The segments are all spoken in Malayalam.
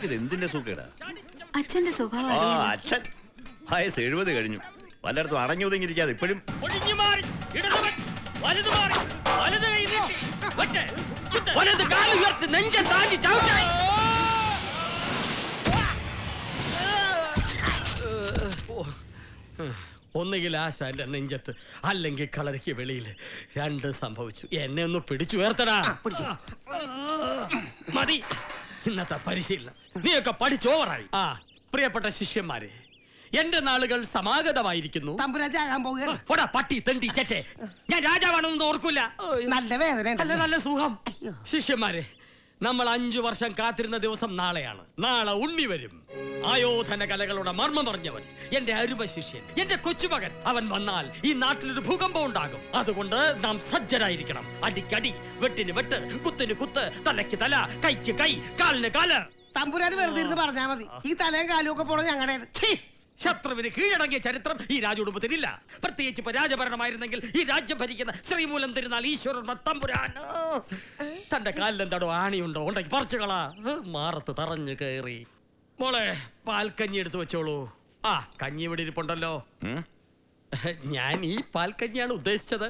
നിനക്കിത് എന്തിന്റെ സുഖേടാ അച്ഛന്റെ സ്വഭാവം ആ അറിയാലോ. അച്ഛൻ വയസ്സ് എഴുപത് കഴിഞ്ഞു പലയിടത്തും അടങ്ങി ഒതുങ്ങിയിരിക്കാതെ ഇപ്പോഴും ഒഴിഞ്ഞു മാറി ഇടതുവൻ വലതു മാറി വലത് കൈ നീട്ടി വെട്ട് കുത്ത്. വലത് കാലുയർത്തി നെഞ്ച താങ്ങി ചവിട്ടായി ഒന്നുകിൽ ആശ എന്റെ നെഞ്ചത്ത് അല്ലെങ്കിൽ കളരിക്ക് വെളിയിൽ രണ്ട് സംഭവിച്ചു എന്നെ ഒന്ന് പിടിച്ചു ഉയർത്തടാ മതി ഇന്നത്തെ പരിശീലനം നീയൊക്കെ പഠിച്ചോവറായി ആ പ്രിയപ്പെട്ട ശിഷ്യന്മാരെ എന്റെ നാളുകൾ സമാഗതമായിരിക്കുന്നു തമ്പുരാജാകാൻ പോവുകയാണ് പോടാ പട്ടി തെണ്ടി ചെറ്റെ ഞാൻ രാജാവാണെന്ന് ഓർക്കൂല നല്ല വേദന നല്ല നല്ല സുഖം ശിഷ്യന്മാരെ നമ്മൾ അഞ്ചു വർഷം കാത്തിരുന്ന ദിവസം നാളെയാണ് നാളെ ഉണ്ണി വരും ആയോധന കലകളുടെ മർമ്മം പറഞ്ഞവൻ എന്റെ അരുമ ശിഷ്യൻ എന്റെ കൊച്ചുമകൻ അവൻ വന്നാൽ ഈ നാട്ടിലൊരു ഭൂകമ്പം ഉണ്ടാകും അതുകൊണ്ട് നാം സജ്ജരായിരിക്കണം അടിക്കടി വെട്ടിന് വെട്ട് കുത്തിന് കുത്ത് തലയ്ക്ക് തല കൈക്ക് കൈ കാലിന് കാല് തമ്പുരാന് വെറുതെ ഇരുന്ന് പറഞ്ഞാ മതി ഈ തലയും കാലും ഒക്കെ പോണ ഞങ്ങളുടെ ഛീ! ശത്രുവിന് കീഴടങ്ങിയ ചരിത്രം ഈ രാജകുടുംബത്തിനില്ല പ്രത്യേകിച്ച് ഇപ്പൊ രാജഭരണമായിരുന്നെങ്കിൽ ഈ രാജ്യം ഭരിക്കുന്ന ശ്രീമൂലം തിരുനാൾ ഈശ്വരൻ തമ്പുരാൻ തന്റെ കാലിൽ എന്താടോ ആണിയുണ്ടോ ഉണ്ടെങ്കിൽ പറിച്ചുകളാ മാറത്ത് തറഞ്ഞു കയറി മോളെ പാൽക്കഞ്ഞി എടുത്തു വെച്ചോളൂ ആ കഞ്ഞി ഇവിടെ ഇരിപ്പുണ്ടല്ലോ ഉം? ഞാൻ ഈ പാൽക്കഞ്ഞിയാണ് ഉദ്ദേശിച്ചത്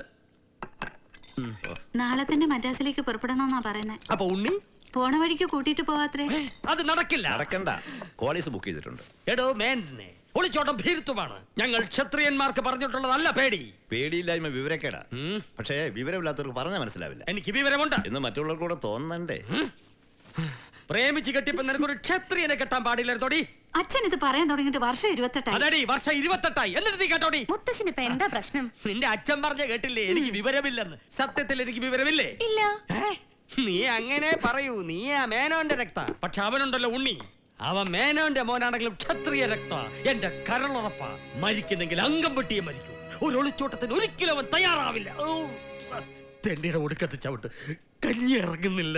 നാളെ തന്നെ മദ്രാസിലേക്ക് പുറപ്പെടണമെന്നാ പറയുന്നത് അപ്പൊ ഉണ്ണി പോണ വഴിക്ക് കൂട്ടിയിട്ട് പോവാത്രേ ഏ, അത് നടക്കില്ല നടക്കണ്ട കോളീസ് ബുക്ക് ചെയ്തിട്ടുണ്ട് എടോ മേനെ ഒളിച്ചോട്ടം ഭീരുത്വമാണ് ഞങ്ങൾ ക്ഷത്രിയന്മാർക്ക് പറഞ്ഞിട്ടുള്ളതല്ല പേടി പേടിയില്ലായ്മ വിവരക്കേടാ ഉം. പക്ഷേ വിവരമില്ലാത്തവർക്ക് പറഞ്ഞാൽ മനസ്സിലാവില്ല എനിക്ക് വിവരമുണ്ട് എന്ന് മറ്റുള്ളവർക്ക് കൂടെ തോന്നണ്ടേ പ്രേമിച്ച് കെട്ടിയപ്പോ നിനക്കൊരു ക്ഷത്രിയനെ കെട്ടാൻ പാടില്ലായിരുന്നോടി അച്ഛൻ ഇത് പറയാൻ തുടങ്ങിയിട്ട് വർഷം ഇരുപത്തെട്ടായി അതടി വർഷം ഇരുപത്തെട്ടായി എന്നിട്ട് നീ കേട്ടോടി മുത്തശ്ശന് ഇപ്പൊ എന്താ പ്രശ്നം നിന്റെ അച്ഛൻ പറഞ്ഞ കേട്ടില്ലേ എനിക്ക് വിവരമില്ലെന്ന് സത്യത്തിൽ എനിക്ക് വിവരമില്ലേ ഇല്ല ഏ? നീ അങ്ങനെ പറയൂ നീ ആ മേനോന്റെ രക്ത പക്ഷെ അവനുണ്ടല്ലോ ഉണ്ണി അവൻ മേനോന്റെ മോനാണെങ്കിലും ക്ഷത്രിയ രക്ത എന്റെ കരളുറപ്പ മരിക്കുന്നെങ്കിൽ അംഗം വെട്ടിയേ മരിക്കൂ ഒരു ഒളിച്ചോട്ടത്തിന് ഒരിക്കലും അവൻ തയ്യാറാവില്ല ഓ, തെണ്ടിയുടെ ഒടുക്കത്ത് ചവിട്ട് കഞ്ഞി ഇറങ്ങുന്നില്ല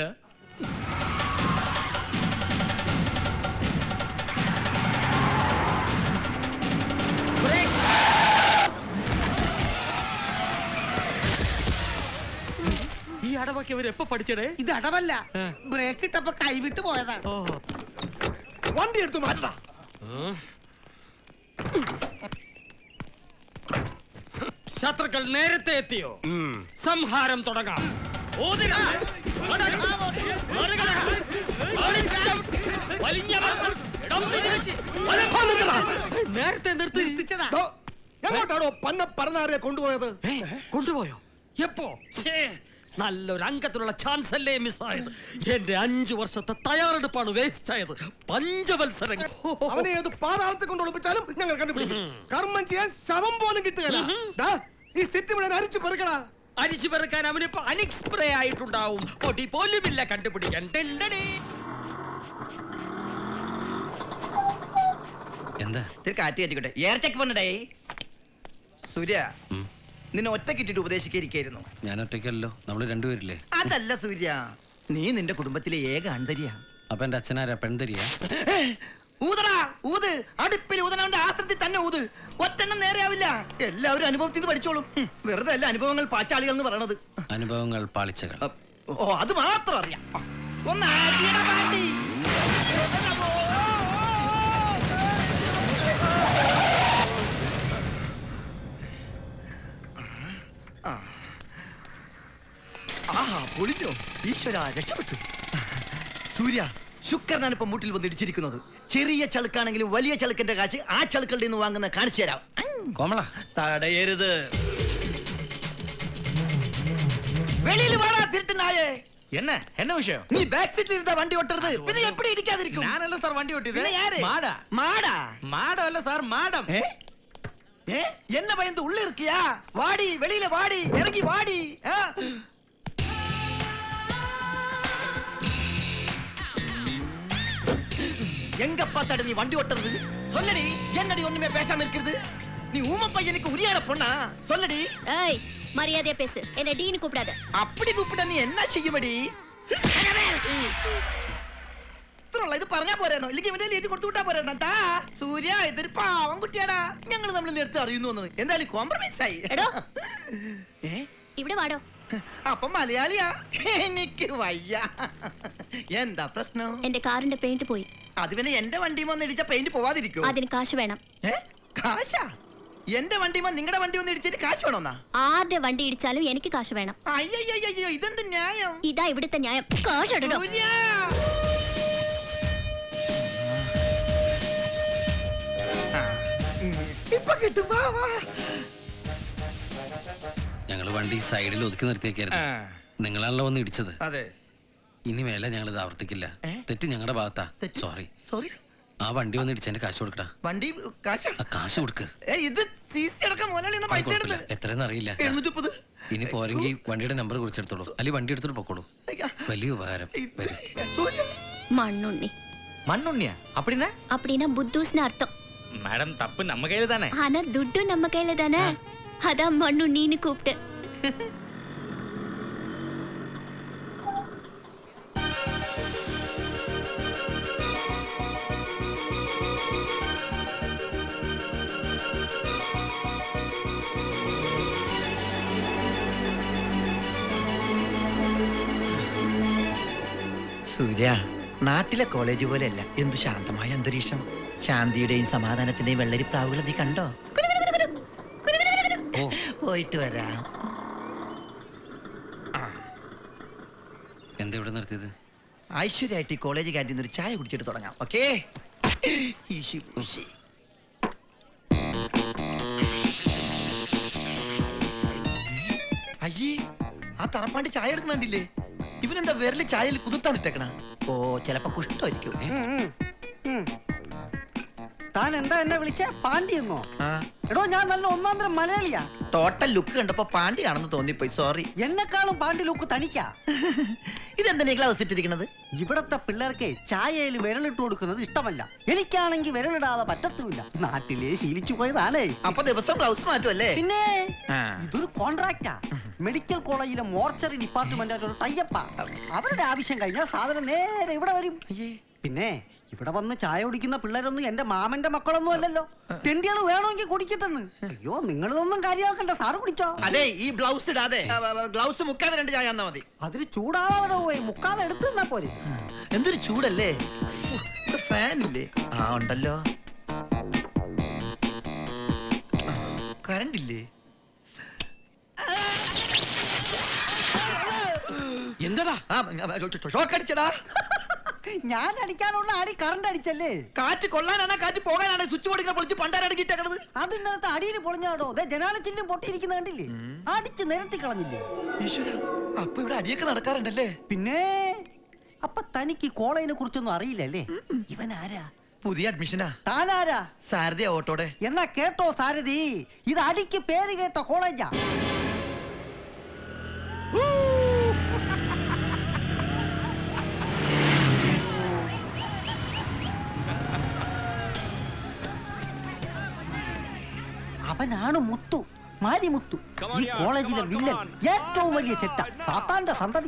ബ്രേക്ക്. ഈ അടവൊക്കെ ഇവർ എപ്പോ പഠിച്ചടേ ഇത് അടവല്ല ഏ. ബ്രേക്ക് ഇട്ടപ്പോ കൈവിട്ട് പോയതാണ് ഓ വണ്ടി എടുത്ത് മാറ്റടാ ശത്രുക്കൾ നേരത്തെ എത്തിയോ സംഹാരം തുടങ്ങാം ഓതിരാ. അടങ്ങ്. മറികട. വലിച്ചം. വലിഞ്ഞവർ. ഇടം തിരിച്ച്. വലപ്പം നിർത്തടാ. നേരത്തെ നിർത്തി നിർത്തിച്ചതാ എങ്ങോട്ടാണോ പന്ന പറന്നാരെ കൊണ്ടുപോയത് ഏ, കൊണ്ടുപോയോ എപ്പോ ശ്ശേ, നല്ലൊരു അംഗത്തിനുള്ള ചാൻസ് അല്ലേ മിസ്സായത് എന്റെ അഞ്ചു വർഷത്തെ തയ്യാറെടുപ്പാണ് വേസ്റ്റ് ആയത് പഞ്ചവത്സരം അവനെ ഏത് പാതാളത്തിൽ കൊണ്ട് ഒളിപ്പിച്ചാലും ഞങ്ങൾ കണ്ടുപിടിക്കും കർമ്മം ചെയ്യാൻ ശവം പോലും കിട്ടുകയില്ല ദാ, ഈ സിറ്റി മുഴുവൻ അരിച്ചു പെറുക്കടാ അരിച്ചു പെറുക്കാൻ അവനിപ്പോ അനിക്സ്പ്രേ ആയിട്ടുണ്ടാവും പൊടി പോലുമില്ല കണ്ടുപിടിക്കാൻ ടെണ്ടടി. എന്താ ഇത്തിരി കാറ്റ് കയറ്റിക്കോട്ടെ ഏർച്ചക്ക് പണ്ടടേ സൂര്യ നിന്നെ ഒറ്റക്കിട്ടിട്ട് ഉപദേശിക്കായിരിക്കായിരുന്നു ഞാൻ ഒറ്റയ്ക്കല്ലോ നമ്മൾ രണ്ടുപേരില്ലേ അതല്ല സൂര്യ നീ നിന്റെ കുടുംബത്തിലെ ഏക അന്തരിയ അപ്പൊ എന്റെ അച്ഛനാരാ പെൺതരിയാ ഊതടാ ഊത് അടുപ്പിൽ ഊതനവന്റെ ആശ്രത്തിൽ തന്നെ ഊത് ഒറ്റെണ്ണം നേരെയാവില്ല എല്ലാവരും അനുഭവത്തിൽ നിന്ന് പഠിച്ചോളും ഹും, വെറുതെ അല്ല അനുഭവങ്ങൾ പാച്ചാളികൾ എന്ന് പറയണത് അനുഭവങ്ങൾ പാളിച്ചകൾ അ, ഓ അത് മാത്രം അറിയാം ഒന്ന് അടിയടാ പാണ്ടി. ആ. ആഹാ പൊളിഞ്ഞോ ഈശ്വര രക്ഷപ്പെട്ടു സൂര്യ ശുക്രനാണ് ഇപ്പൊ മൂട്ടിൽ വന്ന് ഇടിച്ചിരിക്കുന്നത് ചെറിയ ചളുക്കാണെങ്കിലും വലിയ ചളുക്കിന്റെ കാശ് ആ ചളുക്കളുടെ നിന്ന് വാങ്ങുന്ന കാണിച്ചു തരാം കോമള തടയരുത് വെളിയിൽ വാടാ തിരുട്ടുനായേ என்ன என்ன விஷயம் നീ ബാക്ക് സീറ്റിൽ ഇരുന്ന വണ്ടി ഓട്ടരുത് പിന്നെ എപ്പടി ഇടിക്കാതിരിക്കും ഞാനല്ല സാർ വണ്ടി ഓട്ടിയത് പിന്നെ யாரு? மாடா மாடா மாடம் இல்ல சார் மாடம் ஏ? ஏ? என்ன பயந்து உள்ள இருக்கியா வாடி வெளியில வாடி இறங்கி வாடி ஆ? எங்க பார்த்தாடு நீ வண்டி ஓட்டுறது சொல்லடி என்னடி ஒண்ணுமே பேசாம இருக்கிறது நீ ஊம பையனுக்கு உரியாட பொண்ணா சொல்லடி ஏய் மரியாதையா பேசு என்ன டீன்னு கூப்பிடாத அப்படி கூப்பிட்ட நீ என்ன ചെയ്യുമടി ഇത്രയുള്ള ഇത് പറഞ്ഞാ പോരായിരുന്നോ ഇല്ലെങ്കിൽ ഇവന്റെ എഴുതി കൊടുത്തു വിട്ടാ പോരായിരുന്നാ സൂര്യ ഇതൊരു പാവം കുട്ടിയാടാ ഞങ്ങൾ നമ്മൾ നേരത്തെ അറിയുന്നു വന്നത് എന്തായാലും കോംപ്രമൈസ് ആയി എടോ. ഏ? ഇവിടെ വാടോ അപ്പൊ മലയാളിയാ എനിക്ക് വയ്യ എന്താ പ്രശ്നം എന്റെ കാറിന്റെ പെയിന്റ് പോയി അത് പിന്നെ എന്റെ വണ്ടിയും വന്ന് ഇടിച്ച പെയിന്റ് പോവാതിരിക്കോ അതിന് കാശ് വേണം ഏ കാശാ എന്റെ വണ്ടിയുമ്പോ നിങ്ങളുടെ വണ്ടി വന്ന് ഇടിച്ചിട്ട് കാശ് വേണമെന്നാ ആരുടെ വണ്ടി ഇടിച്ചാലും എനിക്ക് കാശ് വേണം അയ്യോ ഇതെന്ത് ന്യായം ഇതാ ഇവിടുത്തെ ന്യായം കാശ് ഇടണോ സൂര്യ! ആ, ഉം. ഇപ്പൊ കിട്ടും വാ, വാ. ഞങ്ങൾ വണ്ടി സൈഡിൽ ഒതുക്കി നിർത്തിയേക്കായിരുന്നു നിങ്ങളാണല്ലോ വന്ന് ഇടിച്ചത് അതെ ഇനി മേലെ ഞങ്ങൾ ഇത് ആവർത്തിക്കില്ല ഏ? തെറ്റ് ഞങ്ങളുടെ ഭാഗത്താ തെറ്റ്? സോറി സോറി ആ വണ്ടി വന്ന് ഇടിച്ചതിന്റെ കാശ് കൊടുക്കടാ വണ്ടി കാശാ ആ കാശ് കൊടുക്ക് ഏ ഇത് സീസി അടക്കം മുതലാളി അത് പൈസ കുഴപ്പമില്ല എടുത്ത് എത്രയെന്ന് അറിയില്ല എഴുന്നൂറ്റി മുപ്പത് ഇനി പോരെങ്കിൽ വണ്ടിയുടെ നമ്പർ കുറിച്ചെടുത്തോളൂ അല്ലെങ്കിൽ വണ്ടി എടുത്തിട്ട് പൊക്കോളൂ അയ്യ. വലിയ ഉപകാരം വരും സൂര്യ. മണ്ണുണ്ണി மண்ணுண்ணியா அப்படின்னா அப்படின்னா புத்தூஸ்னு அர்த்தம் மேடம் தப்பு நம்ம கையில தானே ஆனா துட்டு நம்ம கையில தானே அதான் மண்ணுண்ணின்னு கூப்பிட்டேன் സൂര്യ നാട്ടിലെ കോളേജ് പോലെയല്ല എന്ത് ശാന്തമായ അന്തരീക്ഷം ശാന്തിയുടെയും സമാധാനത്തിന്റെയും വെള്ളരി പ്രാവുകൾ നീ കണ്ടോ ഓ പോയിട്ട് വരാം എന്താ ഇവിടെ നിർത്തിയത് ഐശ്വര്യമായിട്ട് ഈ കോളേജ് ക്യാൻറ്റീൻ ഒരു ചായ കുടിച്ചിട്ട് തുടങ്ങാം ഓക്കേ ഈശി പൂശി. അയ്യേ ആ തറപ്പാണ്ടി ചായ എടുക്കുന്നുണ്ടില്ലേ ഇവനെന്താ വിരല് ചായയിൽ കുതിർത്താൻ ഇട്ടേക്കണ ഓ ചിലപ്പോ കുഷ്ടമായിരിക്കും ഏ? താൻ എന്താ എന്നെ വിളിച്ച പാണ്ടിയെന്നോ ആ എടോ ഞാൻ നല്ല ഒന്നാം തരം മലയാളിയാ ടോട്ടൽ ലുക്ക് കണ്ടപ്പോ പാണ്ടിയാണെന്ന് തോന്നിപ്പോയി സോറി എന്നെക്കാളും പാണ്ടി ലുക്ക് തനിക്കാ ഇതെന്താ നീ ഗ്ലൗസ് ഇട്ടിരിക്കണത് ഇവിടത്തെ പിള്ളേർക്ക് ചായയിൽ വിരലിട്ട് കൊടുക്കുന്നത് ഇഷ്ടമല്ല എനിക്കാണെങ്കിൽ വിരലിടാതെ പറ്റത്തുമില്ല നാട്ടിലെ ശീലിച്ചു പോയതാണേ അപ്പൊ ദിവസം ഗ്ലൗസ് മാറ്റുമല്ലേ പിന്നെ ആ. ഇതൊരു കോൺട്രാക്റ്റാ മെഡിക്കൽ കോളേജിലെ മോർച്ചറി ഡിപ്പാർട്ട്മെന്റ് ഒരു ടൈപ്പാ അവരുടെ ആവശ്യം കഴിഞ്ഞാൽ സാധനം നേരെ ഇവിടെ വരും പിന്നെ ഇവിടെ വന്ന് ചായ കുടിക്കുന്ന പിള്ളേരൊന്നും എന്റെ മാമന്റെ മക്കളൊന്നും അല്ലല്ലോ തെണ്ടികള് വേണമെങ്കിൽ കുടിക്കട്ടെന്ന് അയ്യോ നിങ്ങളിതൊന്നും കാര്യമാക്കണ്ട സാറ് കുടിച്ചോ അതെ ഈ ബ്ലൗസ് ഇടാതെ ഗ്ലൗസ് മുക്കാതെ രണ്ട് ചായ തന്നാ മതി അതിന് ചൂടാവാതെ പോയി മുക്കാതെ എടുത്തു തന്നാ പോരെ എന്തൊരു ചൂടല്ലേ ഫാൻ ഇല്ലേ ആ ഉണ്ടല്ലോ കറണ്ട് ഇല്ലേ എന്തടാ ആ ഷോക്ക് അടിച്ചടാ ഞാൻ അടിക്കാനുള്ള അടി കറണ്ട് അടിച്ചല്ലേ കാറ്റ് കൊള്ളാനാണ് കാറ്റ് പോകാനാണ് സ്വിച്ച് ബോർഡിനെ പൊളിച്ച് പണ്ടാരടക്കിട്ടേക്കണത് അത് ഇന്നലത്തെ അടിയിൽ പൊളിഞ്ഞാടോ ദേ ജനാലച്ചില്ലും പൊട്ടിയിരിക്കുന്ന കണ്ടില്ലേ അടിച്ച് നിരത്തി കളഞ്ഞില്ലേ ഈശ്വര അപ്പൊ ഇവിടെ അടിയൊക്കെ നടക്കാറുണ്ടല്ലേ പിന്നെ അപ്പൊ തനിക്ക് ഈ കോളേജിനെ കുറിച്ചൊന്നും അറിയില്ലല്ലേ ഇവൻ ആരാ പുതിയ അഡ്മിഷനാ താനാരാ സാരഥി ഓട്ടോടെ എന്നാ കേട്ടോ സാരഥി ഇത് അടിക്ക് പേര് കേട്ട കോളേജാ അവനാണ് മുത്തു മാരിമുത്തു ഈ കോളേജിലെ വില്ലൻ ഏറ്റവും വലിയ ചെറ്റ സാത്താന്റെ സന്തതി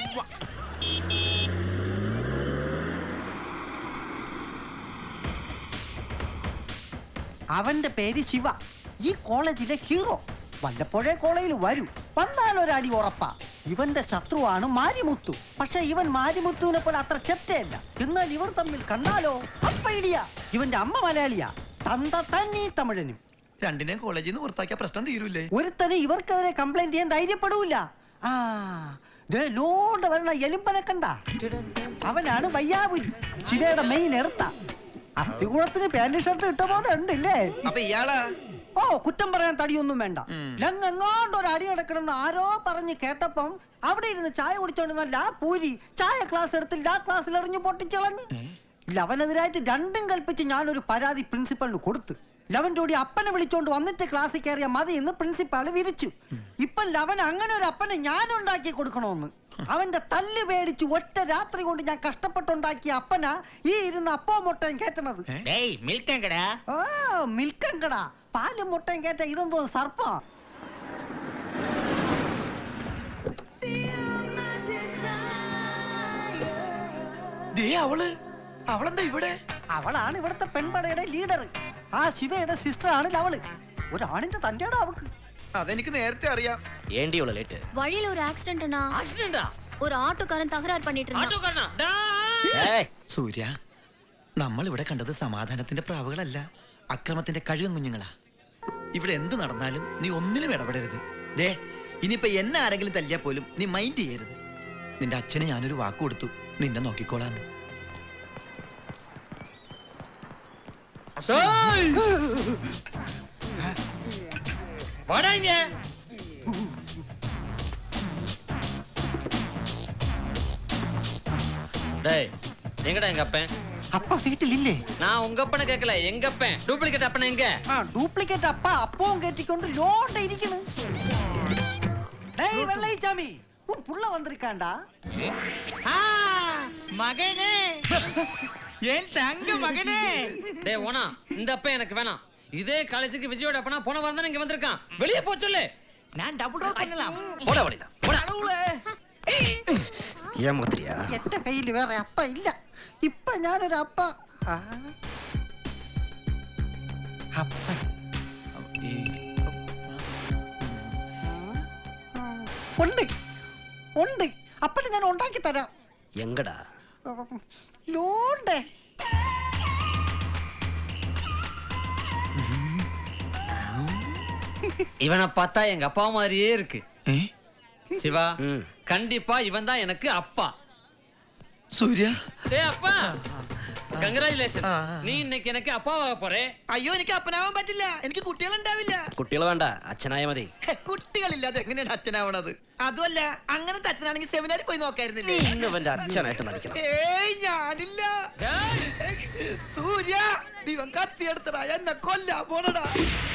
അവന്റെ പേര് ശിവ ഈ കോളേജിലെ ഹീറോ വല്ലപ്പോഴേ കോളേജിൽ വരൂ വന്നാൽ ഒരടി ഉറപ്പാ ഇവന്റെ ശത്രുവാണ് മാരിമുത്തു പക്ഷെ ഇവൻ മാരിമുത്തുവിനെ പോലെ അത്ര ചെറ്റയല്ല എന്നാൽ ഇവർ തമ്മിൽ കണ്ടാലോ അപ്പ ഇടിയ ഇവന്റെ അമ്മ മലയാളിയാ തന്ത തന്നീ തമിഴനും രണ്ടിനെയും കോളേജിൽ നിന്ന് പുറത്താക്കിയ പ്രശ്നം തീരൂലേ ഒരുത്തന് ഇവർക്കെതിരെ കംപ്ലൈന്റ് ചെയ്യാൻ ധൈര്യപ്പെടൂല ആ ദേ ലോണ്ട് വരണ എലുമ്പനെ കണ്ട അവനാണ് വയ്യാപുരി ശിവയുടെ മെയിൻ എറുത്ത അസ്ഥികുളത്തിന് പാന്റ് ഷർട്ട് ഇട്ട പോലെ ഉണ്ടല്ലേ അപ്പൊ ഇയാളാ ഓ കുറ്റം പറയാൻ തടിയൊന്നും വേണ്ട ഉം. ലങ്ങെങ്ങാണ്ട് ഒരു അടി നടക്കണമെന്ന് ആരോ പറഞ്ഞ് കേട്ടപ്പം അവിടെ ഇരുന്ന് ചായ കുടിച്ചോണ്ടിരുന്ന ലാ പൂരി ചായ ക്ലാസ് എടുത്ത് ലാ ക്ലാസ്സിൽ എറിഞ്ഞു പൊട്ടിച്ചളഞ്ഞ് ലവനെതിരായിട്ട് രണ്ടും കൽപ്പിച്ച് ഞാനൊരു പരാതി പ്രിൻസിപ്പലിന് കൊടുത്തു ലവന്റെ കൂടി അപ്പനെ വിളിച്ചോണ്ട് വന്നിട്ട് ക്ലാസ്സിൽ കയറിയ മതി എന്ന് പ്രിൻസിപ്പാള് വിരിച്ചു ഇപ്പൊ ലവൻ അങ്ങനെ ഒരു അപ്പനെ ഞാൻ ഉണ്ടാക്കി കൊടുക്കണോന്ന് അവന്റെ തല്ല് പേടിച്ച് ഒറ്റ രാത്രി കൊണ്ട് ഞാൻ കഷ്ടപ്പെട്ടുണ്ടാക്കിയ അപ്പനാ ഈ ഇരുന്ന് അപ്പോ മുട്ടയും കേട്ടണത് டேய் மில்க் எங்கடா ആ മിൽക്കങ്കടാ പാലും മുട്ടയും കേട്ട ഇതെന്തോ സർപ്പ ദേ അവള് അവളെന്താ ഇവിടെ അവളാണ് ഇവിടുത്തെ പെൺപടയുടെ ലീഡർ ആ ശിവയുടെ സിസ്റ്റർ ആണ് ലവള് ഒരാണിന്റെ തന്റെയാണോ അവക്ക് അതെനിക്ക് നേരത്തെ അറിയാം ஏண்டி இவ்வளவு லேட்டு வழியில ஒரு ஆக்சிடென்ட்னா ആക്സിഡന്റാ ஒரு ആട്ടോക്കാരൻ തകരാറ് பண்ணிட்டு இருந்தான் ആട്ടോക്കാരനാ ഡാ. ஏய் സൂര്യ നമ്മൾ ഇവിടെ കണ്ടത് സമാധാനത്തിന്റെ പ്രാവുകളല്ല അക്രമത്തിന്റെ കഴുകും കുഞ്ഞുങ്ങളാ ഇവിടെ എന്ത് നടന്നാലും നീ ഒന്നിലും ഇടപെടരുത് ദേ ഇനിയിപ്പൊ എന്നെ ആരെങ്കിലും തല്ലിയാ പോലും നീ മൈൻഡ് ചെയ്യരുത് നിന്റെ അച്ഛന് ഞാനൊരു വാക്ക് കൊടുത്തു നിന്നെ നോക്കിക്കോളാന്ന് வாடா இங்க டேய் எங்கடா எங்க அப்பன் அப்பா வீட்டிலில்லே நான் உங்க அப்பனை கேட்கல எங்க அப்பன் டூப்ளிகேட் அப்பன் எங்க ആ ഡ്യൂപ്ലിക്കേറ്റ് അപ്പ അപ്പവും കെട്ടിക്കൊണ്ട് ലോണ്ട ഇരിക്കണ് டேய் வெள்ளைச்சாமி உன் புள்ள வந்திருக்காண்டா மகனே என் தங்க மகனே டேய் ஓனா இந்த அப்பன் எனக்கு வேணாம் இதே காலேஜுக்கு விஜயோட அப்பனா போன வாரம் தான் இங்க வந்திருக்கான் வெளியே போ சொல்லு நான் டபுள் ரோல் பண்ணலாம் പോടാ വെളിയില, പോടാ. ஏமாத்திரியா എന്റെ കയ്യിൽ വേറെ അപ്പ ഇല്ല ഇപ്പൊ ഞാനൊരു അപ്പ ആ. അപ്പൻ. ഉണ്ട് ഉണ്ട് അപ്പനെ ഞാൻ ഉണ്ടാക്കി തരാം எங்கடா ലോണ്ടേ இவனை பார்த்தா எங்க அப்பா மாதிரியே இருக்கு ഏ? சிவா கண்டிப்பா இவன் தான் எனக்கு அப்பா സൂര്യ டேய் அப்பா கங்க்ராச்சுலேஷன் ஆ. நீ இன்னைக்கு எனக்கு அப்பாவாக போறே അയ്യോ എനിക്ക് അപ്പനാവാൻ പറ്റില്ല എനിക്ക് കുട്ടികളുണ്ടാവില്ല കുട്ടികളെ വേണ്ട അച്ഛനായ മതി ഹെ, കുട്ടികളില്ലാതെ എങ്ങനെയാണ് അച്ഛനാവണത് അതുമല്ല അങ്ങനത്തെ അച്ഛനാണെങ്കിൽ സെമിനാറിൽ പോയി നോക്കായിരുന്നില്ലേ ഇന്ന് ഇവന്റെ അച്ഛനായിട്ട് നടിക്കണം ഏയ് ഞാനില്ല സൂര്യ ദിവൻ കത്തിയെടുത്തടാ എന്നെ കൊല്ലാ പോണടാ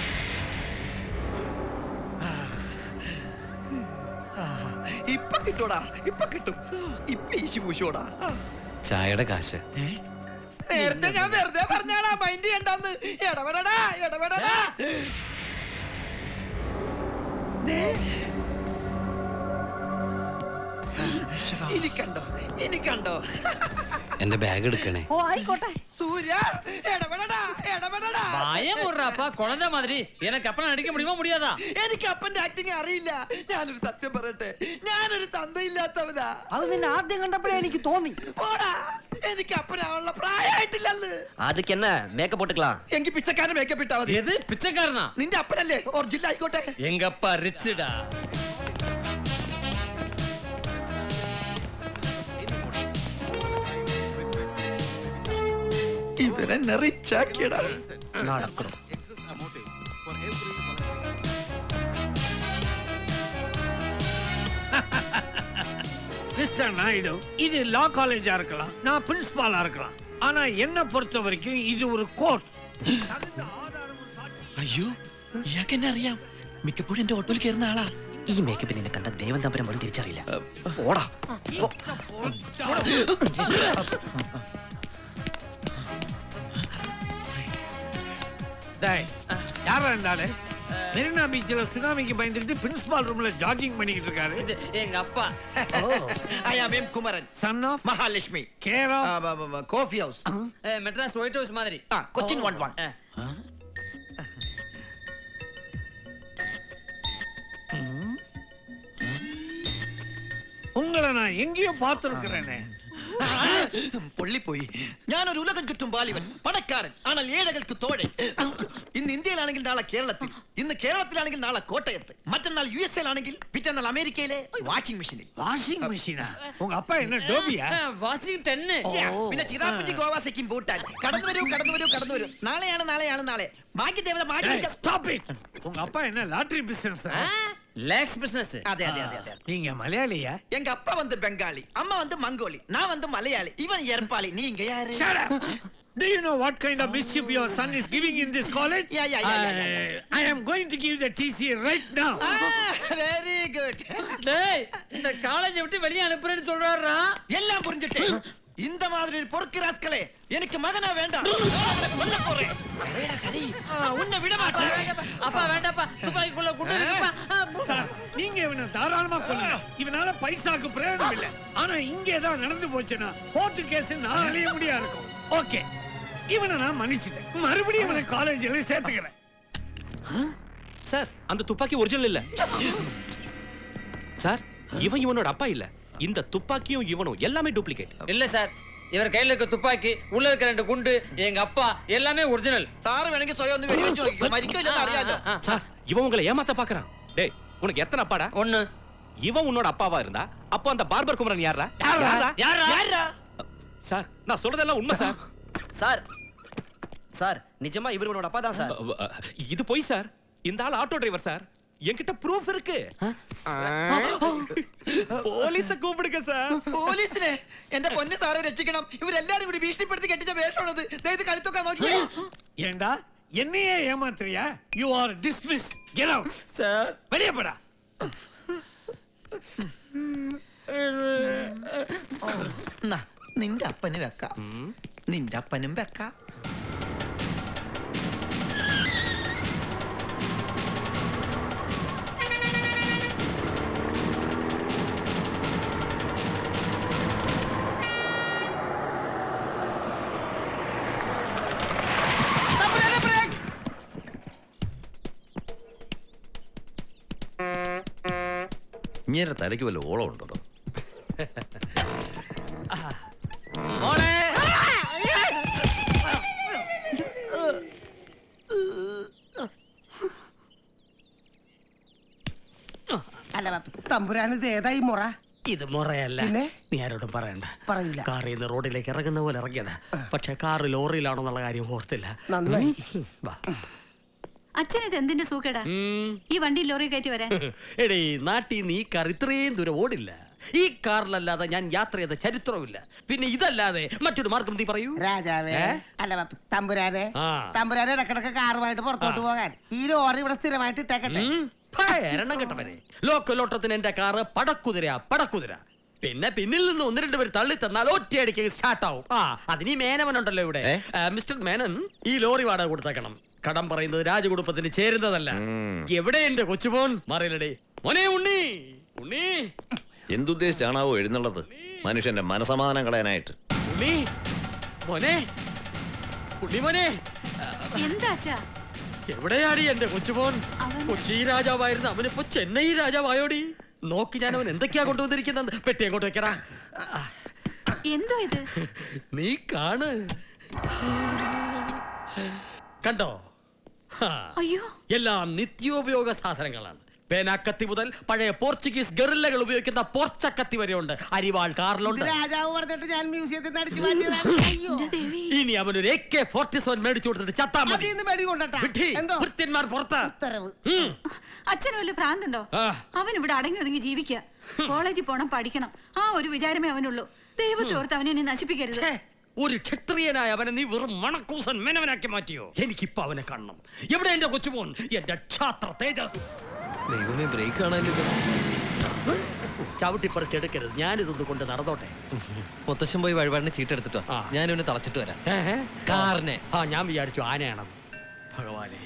ആ, ഇപ്പൊ കിട്ടൂടാ ഇപ്പൊ കിട്ടും ഇപ്പൊ ഈശി പൂശോടാ ചായയുടെ കാശ് നേരത്തെ ഞാൻ വെറുതെ പറഞ്ഞാടാ മൈൻഡ് ചെയ്യണ്ടെന്ന് ഇടപെടടാ ഇടപെടടാ ദേ. ഇനി കണ്ടോ ഇനി കണ്ടോ എന്റെ ബാഗ് എടുക്കണേ ഓ ആയിക്കോട്ടെ സൂര്യ ഇടപെടടാ ഇടപെടടാ பயம் விடுறாப்பா குழந்தை மாதிரி எனக்கு அப்பனா நடிக்க முடியுமா முடியாதா എനിക്ക് അപ്പന്റെ ആക്ടിങ് അറിയില്ല ഞാനൊരു സത്യം പറയട്ടെ ഞാനൊരു തന്തയില്ലാത്തവനാ അത് നിന്നെ ആദ്യം കണ്ടപ്പോഴേ എനിക്ക് തോന്നി പോടാ എനിക്ക് അപ്പനാവുള്ള പ്രായമായിട്ടില്ലെന്ന് அதுக்கு என்ன மேக்கப் போட்டுக்கலாம் എങ്കിൽ പിച്ചക്കാരൻ മേക്കപ്പ് ഇട്ടാ മതി எது பிச்சைக்காரனா നിന്റെ അപ്പനല്ലേ ഒറിജിനൽ ആയിക്കോട്ടെ எங்க அப்பா ரிச்சுடா ഇവരെന്നെ റിച്ചാക്കിയടാ നടക്കണം மிஸ்டர் நாயுடு இது லா காலேஜா இருக்கலாம் நான் பிரின்சிபாலா இருக்கலாம் ஆனா என்ன பொறுத்த வரைக்கும் இது ஒரு கோர்ட் അയ്യോ ഇയാൾക്ക് എന്നെ അറിയാം മിക്കപ്പോഴും എന്റെ ഓട്ടോയിൽ കയറുന്ന ആളാ ഈ മേക്കപ്പ് നിന്നെ കണ്ട ദേവൻ തമ്പരം പോലും തിരിച്ചറിയില്ല ഓടാ டேய் யாரா இருந்தாலே மெரினா பீச்ல சுனாமிக்கு பயந்துட்டு பிரின்சிபால் ரூம்ல ஜாகிங் பண்ணிக்கிட்டு இருக்காரு இது எங்க அப்பா I am M Kumaran son of Mahalakshmi care of coffee house ah, Madras white house மாதிரி ആ കൊച്ചിൻ വൺ വൺ அஹ், உங்களை நான் எங்கேயோ பார்த்திருக்கிறேனே പൊള്ളിപ്പോയി ഞാനൊരു ഉലകം ചുറ്റും ബാലിവൻ പണക്കാരൻ ആണൽ ഏഴകൾക്ക് തോഴൻ ഇന്ന് ഇന്ത്യയിലാണെങ്കിൽ നാളെ കേരളത്തിൽ ഇന്ന് കേരളത്തിലാണെങ്കിൽ നാളെ കോട്ടയത്ത് മറ്റന്നാൾ യു എസ് എയിലാണെങ്കിൽ പിറ്റന്നാൾ അമേരിക്കയിലെ വാഷിംഗ് മെഷീനിൽ வாஷிங் மிஷினா உங்க அப்பா என்ன டோபியா அஹ், வாஷிங்டன்னு പിന്നെ ചിറാപ്പുഞ്ചി ഗോവ സിക്കിം ഭൂട്ടാൻ കടന്നു വരൂ കടന്നു വരൂ കടന്നു വരൂ നാളെയാണ് നാളെയാണ് നാളെ ഭാഗ്യദേവത മാറ്റി ஸ்டாப் இட் உங்க அப்பா என்ன லாட்டரி பிசினஸ் லேக்ஸ் பிசினஸ் അതെ അതെ അതെ അതെ நீங்க மலையாளியா எங்க அப்பா வந்து பெங்காலி அம்மா வந்து மங்கோலி நான் வந்து மலையாளி இவன் ஏற்பாளி நீங்க யாரு Shut up! Do you know what kind of mischief your son is giving in this college? Yeah, yeah, yeah, yeah, yeah, I, I am going to give the TC right now. Very good டேய் இந்த காலேஜை விட்டு வெளியே அனுப்புறேன்னு சொல்றாருடா எல்லாம் புரிஞ்சுட்டு இந்த மாதிரி ஒரு பொறுக்கு ராஸ்களே எனக்கு மகனா வேண்டாம் கொல்ல போறேன் அரேடா கரி ஆ, உன்னை விட மாட்டேன் அப்பா வேண்டாப்பா துப்பாக்கிக்குள்ள குண்டு இருக்குப்பா அஹ், பு- சார் நீங்க இவனை தாராளமா கொல்லுங்க இவனால பைசாக்கு பிரயோஜனம் இல்ல ஆனா இங்கே தான் நடந்து போச்சுன்னா கோர்ட்டு கேஸ் நான் அலைய முடியா இருக்கும் ஓகே இவனை நான் மன்னிச்சிட்டேன் மறுபடியும் இவனை காலேஜில் சேர்த்துக்கிறேன் சார் அந்த துப்பாக்கி ஒரிஜினல் இல்ல சார் இவன் இவனோட அப்பா இல்ல இந்த துப்பாக்கியும் இவனும் எல்லாமே டூப்ளிகேட் இல்ல சார் இவர் கையில இருக்க துப்பாக்கி உள்ள இருக்க ரெண்டு குண்டு எங்க அப்பா எல்லாமே ஒரிஜினல் സാറ് വേണമെങ്കിൽ സ്വയം ഒന്ന് വെടിവെച്ച് നോക്കിക്കോ മരിക്കില്ലെന്ന് അറിയാലോ சார் இவன் உங்களை ஏமாத்த பாக்குறான் டேய் உனக்கு எத்தனை அப்பாடா ஒண்ணு இவன் உன்னோட அப்பாவா இருந்தா அப்போ அந்த பார்பர் குமரன் யாரா யார்ரா? யாரா யார்ரா? சார் நான் சொல்றதெல்லாம் உண்மை சார் சார் சார் நிஜமா இவர் உன்னோட அப்பா தான் சார் இது போய் சார் இந்த ஆள் ஆட்டோ டிரைவர் சார் என்கிட்ட ப்ரூஃப் இருக்கு പോലീസെ കൂപ്പിടുക സാർ പോലീസിനെ എന്റെ പൊന്ന് സാറെ രക്ഷിക്കണം ഇവരെല്ലാരും കൂടി ഭീഷണിപ്പെടുത്തി കെട്ടിച്ച വേഷമാണത് ദേ ഇത് കളിത്തൊക്കെ നോക്കിയേ ஏண்டா என்னையே ஏமாத்துறியா you are dismiss get out sir வெளியே போடா എന്നാ, നിന്റെ അപ്പന് വെക്കാം നിന്റെ അപ്പനും വെക്കാം ഇങ്ങനെ തലയ്ക്ക് വല്ല ഓളം ഉണ്ടോ അല്ല തമ്പുരാനിത് ഏതായി മുറ ഇത് മുറയല്ല പിന്നെ? നീ ആരോടും പറയണ്ട പറയൂല കാറിൽ നിന്ന് റോഡിലേക്ക് ഇറങ്ങുന്ന പോലെ ഇറങ്ങിയതാ പക്ഷെ കാറ് ലോറിയിലാണെന്നുള്ള കാര്യം ഓർത്തില്ല നന്നായി വാ. അച്ഛൻ ഇത് എന്തിന്റെ സൂക്കേടാ ഉം. ഈ വണ്ടി ലോറി കയറ്റി വരാൻ എടീ നാട്ടിൽ നീ കാർ ഇത്രയും ദൂരം ഓടില്ല ഈ കാറിലല്ലാതെ ഞാൻ യാത്ര ചെയ്ത ചരിത്രമില്ല പിന്നെ ഇതല്ലാതെ മറ്റൊരു മാർഗം നീ പറയൂ രാജാവേ ഏ? അല്ല തമ്പുരാനെ ആ. തമ്പുരാനെ ഇടക്കിടക്ക് കാറുമായിട്ട് പുറത്തോട്ട് പോകാൻ ഈ ലോറി ഇവിടെ സ്ഥിരമായിട്ട് ഇട്ടേക്കട്ടെ ഉം. ഭയ, എണ്ണം കെട്ടവനെ ലോക്കലോട്ടത്തിന് എന്റെ കാറ് പടക്കുതിര പടക്കുതിര പിന്നെ പിന്നിൽ നിന്ന് ഒന്ന് രണ്ട് പേര് തള്ളി തന്നാൽ ഒറ്റയടിക്ക് സ്റ്റാർട്ട് ആവും ആ അതിന് ഈ മേനവനുണ്ടല്ലോ ഇവിടെ ഏ? ആ, മിസ്റ്റർ മേനൻ ഈ ലോറി വാടക കൊടുത്തേക്കണം കടം പറയുന്നത് രാജകുടുംബത്തിന് ചേരുന്നതല്ല ഉം. എവിടെ എന്റെ കൊച്ചുമോൻ മാറിയില്ലടേ മോനെ ഉണ്ണി ഉണ്ണി എന്തുദ്ദേശിച്ചാണാവോ എഴുന്നള്ളത് മനുഷ്യന്റെ മനസമാധാനം കളയാനായിട്ട് ഉണ്ണി മോനെ ഉണ്ണി മോനെ എന്താ അച്ഛാ എവിടെയാടി എന്റെ കൊച്ചുമോൻ അവൻ- കൊച്ചി രാജാവായിരുന്നു അവനിപ്പോ ചെന്നൈ രാജാവായോടി നോക്കി ഞാൻ അവൻ എന്തൊക്കെയാ കൊണ്ടുവന്നിരിക്കുന്നത് പെട്ടി അങ്ങോട്ട് വെക്കടാ എന്തോ ഇത് നീ കാണ് കണ്ടോ ഹാ. അയ്യോ എല്ലാം നിത്യോപയോഗ സാധനങ്ങളാണ് പേനാക്കത്തി മുതൽ പഴയ പോർച്ചുഗീസ് ഗറില്ലകൾ ഉപയോഗിക്കുന്ന പോർച്ചക്കത്തി വരെ ഉണ്ട് അരിവാൾ ഇത് കാറിലുണ്ട് രാജാവ് പറഞ്ഞിട്ട് ഞാൻ മ്യൂസിയത്തിൽ നിന്ന് അടിച്ചു മാറ്റിയതാണ് അയ്യോ എന്റെ ദേവി ഇനി അവനൊരു എ കെ ഫോർട്ടി സെവൻ മേടിച്ചു കൊടുത്തിട്ട് ചത്താ മതി അതിൽ നിന്ന് വെടി കൊണ്ടട്ടാ വിഡ്ഢി, എന്തോ ഭൃത്യന്മാർ പുറത്ത് ഉത്തരവ് ഉം. അച്ഛന് വല്ല ഭ്രാന്തുണ്ടോ ആ. അവൻ ഇവിടെ അടങ്ങി ഒതുങ്ങി ജീവിക്കുക കോളേജിൽ പോണം പഠിക്കണം ആ ഒരു വിചാരമേ അവനുള്ളൂ ദൈവത്തെ ഓർത്ത് അവനെ ഇനി നശിപ്പിക്കരുത് ഛേ, ഒരു ക്ഷത്രിയനായ അവനെ നീ വെറും മണക്കൂസൻ മെനവനാക്കി മാറ്റിയോ എനിക്കിപ്പോ അവനെ കാണണം എവിടെ എന്റെ കൊച്ചുമോൻ എന്റെ ക്ഷാത്ര തേജസ് ദൈവമേ ബ്രേക്ക് കാണാനില്ല ചവിട്ടിപ്പറിച്ചെടുക്കരുത് ഞാനിതൊന്ന് കൊണ്ട് നടന്നോട്ടെ മുത്തശ്ശൻ പോയി വഴിപാടിന് ചീട്ടെടുത്തിട്ടോ ആ. ഞാൻ ഇവനെ തളച്ചിട്ട് വരാം ഏഹ്? കാറിനെ ആ ഞാൻ വിചാരിച്ചു ആനയാണെന്ന് ഭഗവാനെ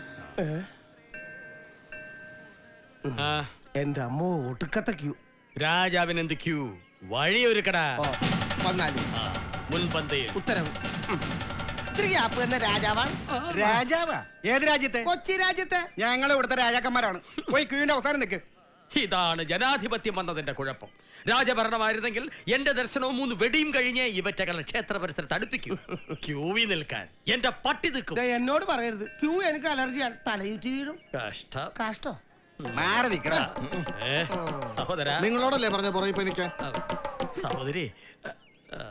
ആ, എന്റെ അമ്മോ ഒടുക്കത്തെ ക്യൂ രാജാവിന് എന്ത് ക്യൂ വഴിയൊരുക്കടാ വന്നാലും ആ, മുൻപന്തിയിൽ ഉത്തരവ് ഉം. ഇത്തിരി ഗ്യാപ്പ് എന്ന രാജാവാണ് രാജാവാ ഏത് രാജ്യത്തെ കൊച്ചി രാജ്യത്തെ ഞങ്ങൾ ഇവിടുത്തെ രാജാക്കന്മാരാണ് പോയി ക്യൂവിന്റെ അവസാനം നിൽക്ക് ഇതാണ് ജനാധിപത്യം വന്നതിന്റെ കുഴപ്പം രാജഭരണമായിരുന്നെങ്കിൽ എന്റെ ദർശനവും മൂന്ന് വെടിയും കഴിഞ്ഞ് ഇവറ്റകളെ ക്ഷേത്ര പരിസരത്ത് അടുപ്പിക്കൂ ക്യൂവി നിൽക്കാൻ എന്റെ പട്ടി നിൽക്കും ദേ, എന്നോട് പറയരുത് ക്യൂ എനിക്ക് അലർജിയാണ് തലയുറ്റി വീഴും കഷ്ടം കാഷ്ടോ മാറി നിൽക്കടാ ഏ, സഹോദര നിങ്ങളോടല്ലേ പറഞ്ഞ പുറകെ പോയി നിൽക്കാൻ ആ, സഹോദരി ആ, ആ.